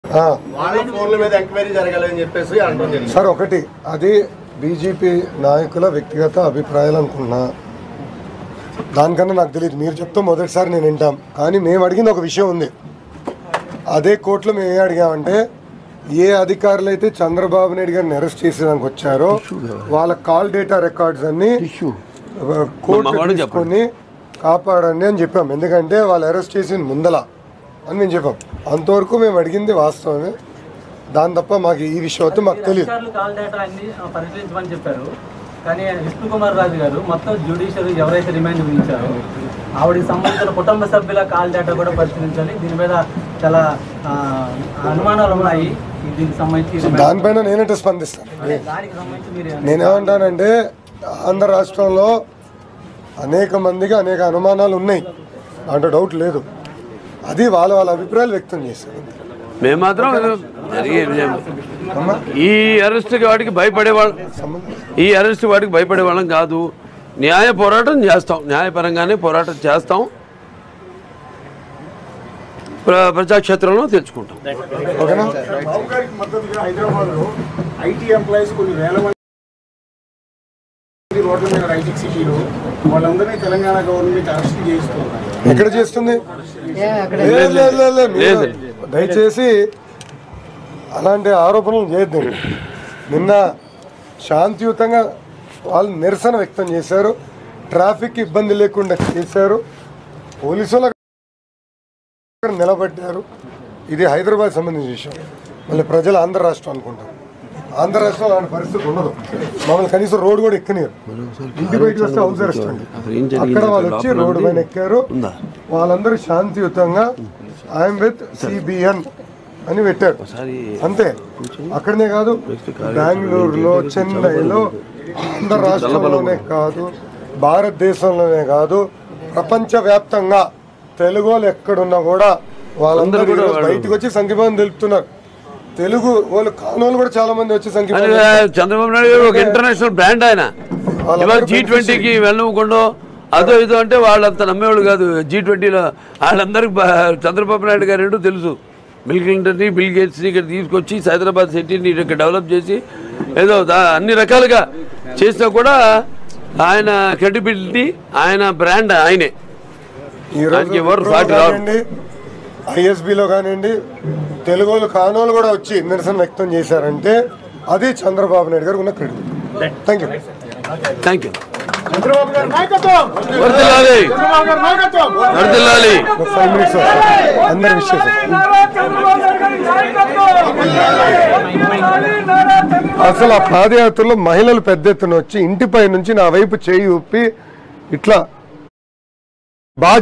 ఆ, వాళ్ళ ఫోన్ల మీద ఎంక్వైరీ జరగాలని చెప్పేసి అంటుంది సార్ ఒకటి అది బీజేపీ నాయకుల వ్యక్తిగత అభిప్రాయాలు అనుకున్నా దానికన్నా నాకు తెలియదు మీరు చెప్తే మొదటిసారి నేను వింటాం కానీ మేము అడిగింది ఒక విషయం ఉంది అదే కోర్టులో మేము ఏం అడిగామంటే ఏ అధికారులు అయితే చంద్రబాబు నాయుడు గారిని అరెస్ట్ చేసేదానికి వచ్చారో వాళ్ళ కాల్ డేటా రికార్డ్స్ అన్ని కోర్టు మగవాడికి తీసుకొని కాపాడండి అని చెప్పాం ఎందుకంటే వాళ్ళు అరెస్ట్ చేసిన ముందల అని మేము చెప్పాం అంతవరకు మేము అడిగింది వాస్తవమే దాని తప్ప మాకు ఈ విషయం అయితే మాకు తెలియదు అధికారులు కాల్ డేటా అన్ని ఆ, పరిశీలించమని చెప్పారు కానీ విష్ణు కుమార్ రాజు గారు మొత్తం జ్యుడిషియరీ ఎవరైతే రిమాండ్ విధించారో ఆవిడకి సంబంధించిన కుటుంబ సభ్యుల కాల్ డేటా కూడా పరిశీలించాలి దీని మీద చాలా ఆ, అనుమానాలు ఉన్నాయి ఈ దీనికి సంబంధించి remand- దానిపైన నేనంటే స్పందిస్తాను దానికి సంబంధించి మీరు నేనేమంటానంటే ఆంధ్ర రాష్ట్రంలో అనేక మందికి అనేక అనుమానాలు ఉన్నాయి దాంట్లో డౌట్ లేదు అది వాళ్ళ వాళ్ళ అభిప్రాయాలు వ్యక్తం చేశారు మేము మాత్రం జరిగే విజయం. ఈ అరెస్ట్ వాడికి భయపడే వాళ్ళం ఈ అరెస్ట్ వాడికి భయపడే వాళ్ళం కాదు న్యాయ పోరాటం చేస్తాం న్యాయపరంగానే పోరాటం చేస్తాం ప్ర- ప్రజాక్షేత్రంలో తెచ్చుకుంటాం ఓకేనా బాబు గారికి మద్దతుగా హైదరాబాద్ లో ఐటీ ఎంప్లాయీస్ కొన్ని వేల మంది రోడ్ల మీద రైజింగ్ సిటీలో వాళ్ళందరినీ తెలంగాణ గవర్నమెంట్ అరెస్ట్ చేస్తున్నారు ఎక్కడ చేస్తుంది లేదు, లేదు, లేదు, లేదు. మీరు దయచేసి అలాంటి ఆరోపణలు చేయొద్దండి నిన్న శాంతియుతంగా వాళ్ళు నిరసన వ్యక్తం చేశారు ట్రాఫిక్ ఇబ్బంది లేకుండా చేశారు పోలీసులు అక్కడ నిలబడ్డారు ఇది హైదరాబాద్ సంబంధించిన విషయం మళ్ళీ ప్రజలు ఆంధ్ర రాష్ట్రం అనుకుంటారు ఆంధ్ర రాష్ట్రంలో అలాంటి పరిస్థితి ఉండదు మమ్మల్ని కనీసం రోడ్డు కూడా ఎక్కనియరు ఇంటి బయటకు వస్తే హౌస్ అరెస్ట్ అండి అసలు ఏం జరిగింది అక్కడ వాళ్ళు అసలు వచ్చి లోపల రోడ్డు ఉంది? పైన ఎక్కారు ఉందా? వాళ్ళందరూ శాంతియుతంగా ఐఎమ్ విత్ సిబిఎన్ అని పెట్టారు ఒకసారి అంతే అక్కడనే కాదు బెంగళూరులో చెన్నైలో ఆంధ్ర రాష్ట్రంలోనే కాదు భారతదేశంలోనే కాదు ప్రపంచ వ్యాప్తంగా తెలుగు వాళ్ళు ఎక్కడున్నా కూడా వాళ్ళందరూ అందరూ కూడా ఈరోజు బయటకు వచ్చి సంఘీభావం తెలుపుతున్నారు తెలుగు వాళ్ళు కానోళ్ళు కూడా చాలా మంది వచ్చి అని సంఘీభావం చంద్రబాబు నాయుడు గారు ఒక ఇంటర్నేషనల్ బ్రాండ్ ఆయన ఇవాళ జీ ట్వంటీకి వెళ్ళకుండా అదో ఇదో అంటే వాళ్ళంత నమ్మేవాళ్ళు కాదు జీ ట్వంటీలో వాళ్ళందరికీ బా- చంద్రబాబు నాయుడు గారు ఏంటో తెలుసు బిల్ క్లింటన్ని బిల్ గేట్స్ని ఇక్కడ తీసుకొచ్చి హైదరాబాద్ సిటీని ఇక్కడ డెవలప్ చేసి ఏదో దా- అన్ని రకాలుగా చేసినా కూడా ఆయన క్రెడిబిలిటీ ఆయన బ్రాండ్ ఆయనే ఈ రోజు దానికి ఎవరు విప్రోలో సాటి రారు. కానివ్వండి ఐఎస్బిలో కానివ్వండి తెలుగు వాళ్ళు కానోళ్ళు కూడా వచ్చి నిరసన వ్యక్తం చేశారంటే అది చంద్రబాబు నాయుడు గారికి ఉన్న credit thank you thank you Chandrababu గారి నాయకత్వం వర్దిల్లాలి చంద్రబాబు గారి నాయకత్వం వర్దిల్లాలి ఒక ఫైవ్ మినిట్స్ అందరి విషయం అసలు ఆ పాదయాత్రలో మహిళలు పెద్ద ఎత్తున వచ్చి ఇంటిపై నుంచి నా వైపు చేయి ఊపి ఇట్లా బాగా